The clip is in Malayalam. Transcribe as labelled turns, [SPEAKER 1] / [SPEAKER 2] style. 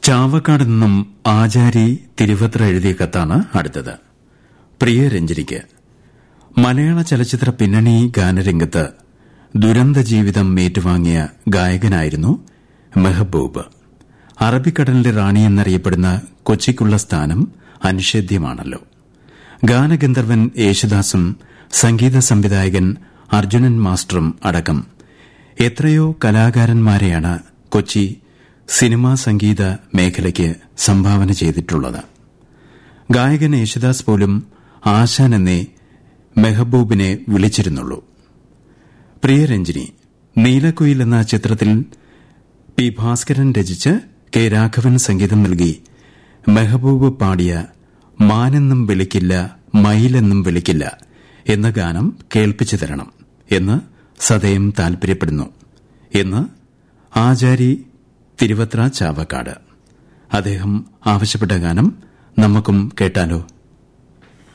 [SPEAKER 1] ചാവക്കാട് നിന്നും ആചാരി തിരുവത്ര എഴുതിയ കത്താണ് അടുത്തത് പ്രിയ രഞ്ജനിക്ക് മലയാള ചലച്ചിത്ര പിന്നണി ഗാനരംഗത്ത് ദുരന്ത ജീവിതം ഏറ്റുവാങ്ങിയ ഗായകനായിരുന്നു മെഹബൂബ് അറബിക്കടലിന്റെ റാണി എന്നറിയപ്പെടുന്ന കൊച്ചിക്കുള്ള സ്ഥാനം അനിഷേധ്യമാണല്ലോ ഗാനഗന്ധർവൻ യേശുദാസും സംഗീത സംവിധായകൻ അർജുനൻ മാസ്റ്ററും അടക്കം എത്രയോ കലാകാരന്മാരെയാണ് കൊച്ചി സിനിമാ സംഗീത മേഖലയ്ക്ക് സംഭാവന ചെയ്തിട്ടുള്ളത് ഗായകൻ യേശുദാസ് പോലും ആശാൻ എന്നേ മെഹബൂബിനെ വിളിച്ചിരുന്നുള്ളൂ പ്രിയരഞ്ജിനി നീലക്കുയിൽ എന്ന ചിത്രത്തിൽ പി ഭാസ്കരൻ രചിച്ച് കെ രാഘവൻ സംഗീതം നൽകി മെഹബൂബ് പാടിയ മാനെന്നും വിളിക്കില്ല മയിലെന്നും വിളിക്കില്ല എന്ന ഗാനം കേൾപ്പിച്ചു തരണം എന്ന് സദയം താൽപര്യപ്പെടുന്നു എന്ന് ആചാരി തിരുവത്ര ചാവക്കാട് അദ്ദേഹം ആവശ്യപ്പെട്ട ഗാനം നമുക്കും കേട്ടാലോ